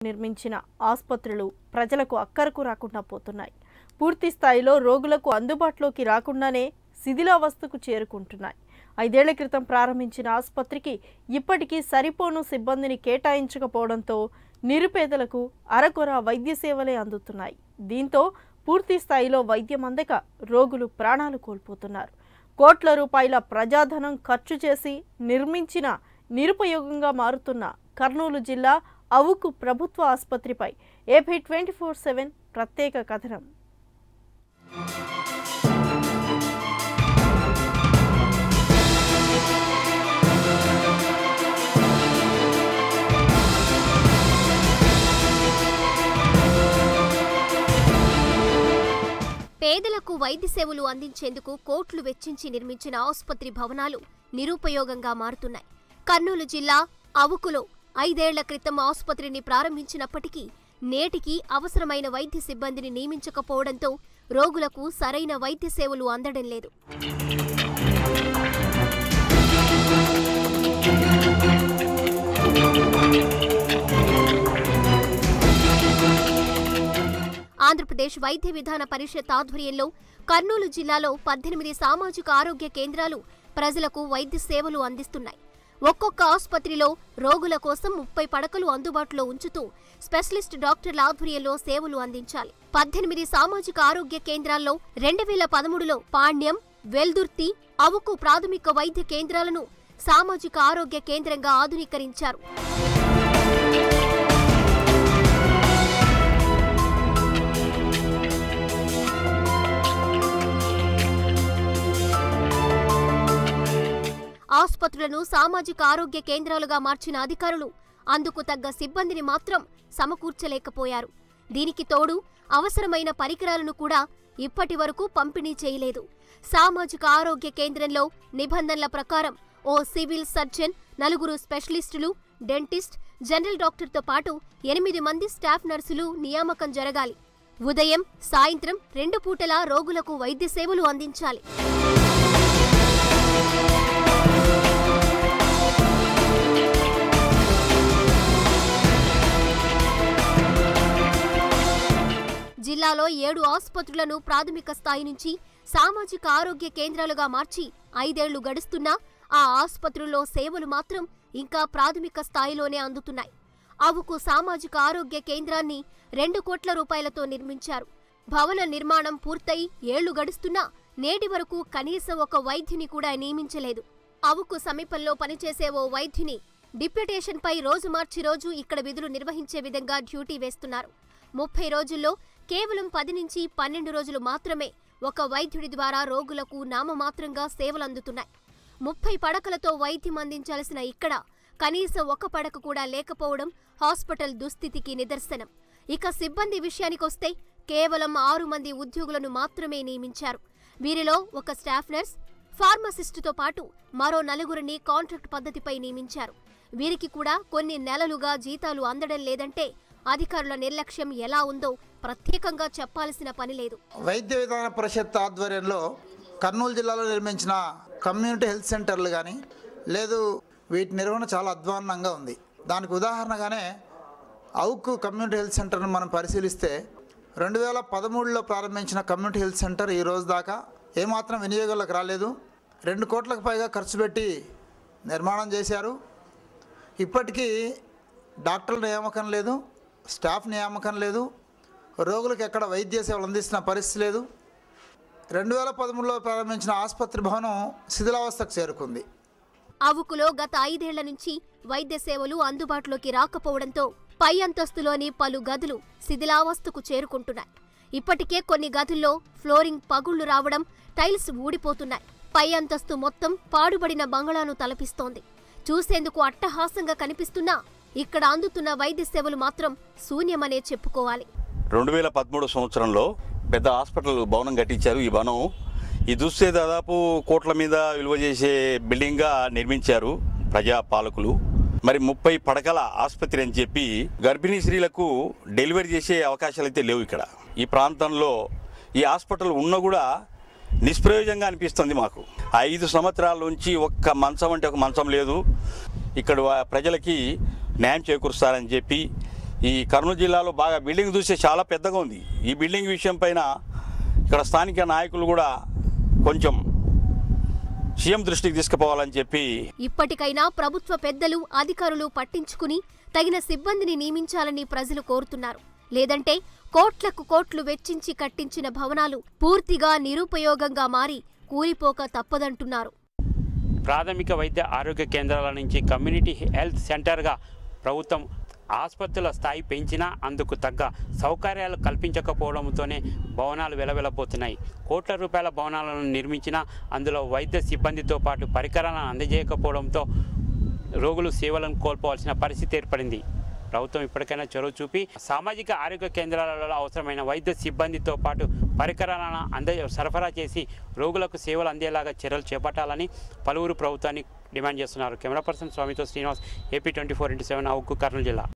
నిర్మించిన ఆసుపత్రులు ప్రజలకు అక్కరకు రాకుండా పోతున్నాయి పూర్తి స్థాయిలో రోగులకు అందుబాటులోకి రాకుండానే శిథిలావస్థకు చేరుకుంటున్నాయి ఐదేళ్ల క్రితం ప్రారంభించిన ఆసుపత్రికి ఇప్పటికీ సరిపోను సిబ్బందిని కేటాయించకపోవడంతో నిరుపేదలకు అరకొర వైద్య సేవలే అందుతున్నాయి దీంతో పూర్తి స్థాయిలో వైద్యం అందక రోగులు ప్రాణాలు కోల్పోతున్నారు కోట్ల రూపాయల ప్రజాధనం ఖర్చు చేసి నిర్మించిన నిరుపయోగంగా మారుతున్న కర్నూలు జిల్లా అవుకు ప్రభుత్వ ఆసుపత్రిపై ఏపీ ట్వంటీ ఫోర్ సెవెన్ ప్రత్యేక కథనం పేదలకు వైద్య సేవలు అందించేందుకు కోట్లు వెచ్చించి నిర్మించిన ఆసుపత్రి భవనాలు నిరుపయోగంగా మారుతున్నాయి కర్నూలు జిల్లా అవుకులో ఐదేళ్ల క్రితం ఆసుపత్రిని ప్రారంభించినప్పటికీ నేటికి అవసరమైన వైద్య సిబ్బందిని నియమించకపోవడంతో రోగులకు సరైన వైద్య సేవలు అందడం లేదు ఆంధ్రప్రదేశ్ వైద్య విధాన పరిషత్ ఆధ్వర్యంలో కర్నూలు జిల్లాలో పద్దెనిమిది సామాజిక ఆరోగ్య కేంద్రాలు ప్రజలకు వైద్య సేవలు అందిస్తున్నాయి ఒక్కొక్క ఆసుపత్రిలో రోగుల కోసం ముప్పై పడకలు అందుబాటులో ఉంచుతూ స్పెషలిస్ట్ డాక్టర్ల ఆధ్వర్యంలో సేవలు అందించాలి పద్దెనిమిది సామాజిక ఆరోగ్య కేంద్రాల్లో రెండు వేల పదమూడులో పాణ్యం వెల్దుర్తి అవుకు ప్రాథమిక వైద్య కేంద్రాలను సామాజిక ఆరోగ్య కేంద్రంగా ఆధునీకరించారు ఆసుపత్రులను సామాజిక ఆరోగ్య కేంద్రాలుగా మార్చిన అధికారులు అందుకు తగ్గ సిబ్బందిని మాత్రం సమకూర్చలేకపోయారు దీనికి తోడు అవసరమైన పరికరాలను కూడా ఇప్పటి వరకు పంపిణీ చేయలేదు సామాజిక ఆరోగ్య కేంద్రంలో నిబంధనల ప్రకారం ఓ సివిల్ సర్జన్ నలుగురు స్పెషలిస్టులు డెంటిస్ట్ జనరల్ డాక్టర్తో పాటు ఎనిమిది మంది స్టాఫ్ నర్సులు నియామకం జరగాలి ఉదయం సాయంత్రం రెండు పూటలా రోగులకు వైద్య సేవలు అందించాలి జిల్లాలో ఏడు ఆసుపత్రులను ప్రాథమిక స్థాయి నుంచి సామాజిక ఆరోగ్య కేంద్రాలుగా మార్చి ఐదేళ్లు గడుస్తున్నా ఆ ఆసుపత్రుల్లో సేవలు మాత్రం ఇంకా ప్రాథమిక స్థాయిలోనే అందుతున్నాయి అవుకు సామాజిక ఆరోగ్య కేంద్రాన్ని రెండు కోట్ల రూపాయలతో నిర్మించారు భవన నిర్మాణం పూర్తయి ఏళ్లు గడుస్తున్నా నేటి వరకు కనీసం ఒక వైద్యుని కూడా నియమించలేదు అవుకు సమీపంలో పనిచేసే ఓ వైద్యుని డిప్యుటేషన్పై రోజు మార్చి రోజు ఇక్కడ విధులు నిర్వహించే విధంగా డ్యూటీ వేస్తున్నారు ముప్పై రోజుల్లో కేవలం పది నుంచి పన్నెండు రోజులు మాత్రమే ఒక వైద్యుడి ద్వారా రోగులకు నామమాత్రంగా సేవలు అందుతున్నాయి ముప్పై పడకలతో వైద్యం అందించాల్సిన ఇక్కడ కనీసం ఒక పడక కూడా లేకపోవడం హాస్పిటల్ దుస్థితికి నిదర్శనం ఇక సిబ్బంది విషయానికొస్తే కేవలం ఆరు మంది ఉద్యోగులను మాత్రమే నియమించారు వీరిలో ఒక స్టాఫ్ నర్స్ ఫార్మసిస్టుతో పాటు మరో నలుగురిని కాంట్రాక్ట్ పద్ధతిపై నియమించారు వీరికి కూడా కొన్ని నెలలుగా జీతాలు అందడం లేదంటే అధికారుల నిర్లక్ష్యం ఎలా ఉందో ప్రత్యేకంగా చెప్పాల్సిన పని లేదు వైద్య విధాన పరిషత్ ఆధ్వర్యంలో కర్నూలు జిల్లాలో నిర్మించిన కమ్యూనిటీ హెల్త్ సెంటర్లు కానీ లేదు వీటి నిర్వహణ చాలా అధ్వాన్నంగా ఉంది దానికి ఉదాహరణగానే అవుకు కమ్యూనిటీ హెల్త్ సెంటర్ను మనం పరిశీలిస్తే రెండు వేల పదమూడులో ప్రారంభించిన కమ్యూనిటీ హెల్త్ సెంటర్ ఈ రోజు దాకా ఏమాత్రం వినియోగంలోకి రాలేదు రెండు కోట్లకు పైగా ఖర్చు పెట్టి నిర్మాణం చేశారు ఇప్పటికీ డాక్టర్ల నియామకం లేదు స్టాఫ్ నియామకం లేదు రోగులకు ఎక్కడ వైద్య సేవలు అందిస్తున్న పరిస్థితి లేదు రెండు వేల పదమూడులో ప్రారంభించిన ఆసుపత్రి భవనం శిథిలావస్థకు చేరుకుంది అవుకులో గత ఐదేళ్ల నుంచి వైద్య సేవలు అందుబాటులోకి రాకపోవడంతో పై అంతస్తులోని పలు గదులు శిథిలావస్థకు చేరుకుంటున్నాయి ఇప్పటికే కొన్ని గదుల్లో ఫ్లోరింగ్ పగుళ్లు రావడం టైల్స్ ఊడిపోతున్నాయి పై అంతస్తు మొత్తం పాడుబడిన బంగళాను తలపిస్తోంది చూసేందుకు అట్టహాసంగా కనిపిస్తున్నా ఇక్కడ అందుతున్న వైద్య సేవలు మాత్రం శూన్యమనే చెప్పుకోవాలి రెండు వేల పదమూడు సంవత్సరంలో పెద్ద హాస్పిటల్ భవనం కట్టించారు ఈ భవనం ఈ చూస్తే దాదాపు కోట్ల మీద విలువ చేసే బిల్డింగ్గా నిర్మించారు ప్రజా పాలకులు మరి ముప్పై పడకల ఆసుపత్రి అని చెప్పి గర్భిణీ స్త్రీలకు డెలివరీ చేసే అవకాశాలు అయితే లేవు ఇక్కడ ఈ ప్రాంతంలో ఈ హాస్పిటల్ ఉన్న కూడా నిష్ప్రయోజనంగా అనిపిస్తుంది మాకు ఐదు సంవత్సరాల నుంచి ఒక్క మంచం అంటే ఒక మంచం లేదు ఇక్కడ వా- ప్రజలకి న్యాయం చేకూరుస్తారని చెప్పి ఈ కర్నూలు జిల్లాలో బాగా బిల్డింగ్ చూస్తే చాలా పెద్దగా ఉంది ఈ బిల్డింగ్ విషయం పైన ఇక్కడ స్థానిక నాయకులు కూడా కొంచెం సీఎం దృష్టికి తీసుకుపోవాలని చెప్పి ఇప్పటికైనా ప్రభుత్వ పెద్దలు అధికారులు పట్టించుకుని తగిన సిబ్బందిని నియమించాలని ప్రజలు కోరుతున్నారు లేదంటే కోట్లకు కోట్లు వెచ్చించి కట్టించిన భవనాలు పూర్తిగా నిరుపయోగంగా మారి కూలిపోక తప్పదంటున్నారు ప్రాథమిక వైద్య ఆరోగ్య కేంద్రాల నుంచి కమ్యూనిటీ హెల్త్ సెంటర్గా ప్రభుత్వం ఆసుపత్రుల స్థాయి పెంచినా అందుకు తగ్గ సౌకర్యాలు కల్పించకపోవడంతోనే భవనాలు వెలవెలబోతున్నాయి కోట్ల రూపాయల భవనాలను నిర్మించినా అందులో వైద్య సిబ్బందితో పాటు పరికరాలను అందజేయకపోవడంతో రోగులు సేవలను కోల్పోవాల్సిన పరిస్థితి ఏర్పడింది ప్రభుత్వం ఇప్పటికైనా చొరవ చూపి సామాజిక ఆరోగ్య కేంద్రాలలో అవసరమైన వైద్య సిబ్బందితో పాటు పరికరాలను అంద సరఫరా చేసి రోగులకు సేవలు అందేలాగా చర్యలు చేపట్టాలని పలువురు ప్రభుత్వాన్ని డిమాండ్ చేస్తున్నారు కెమెరా పర్సన్ స్వామితో Srinivas AP twenty four into seven Avuku Kurnool జిల్లా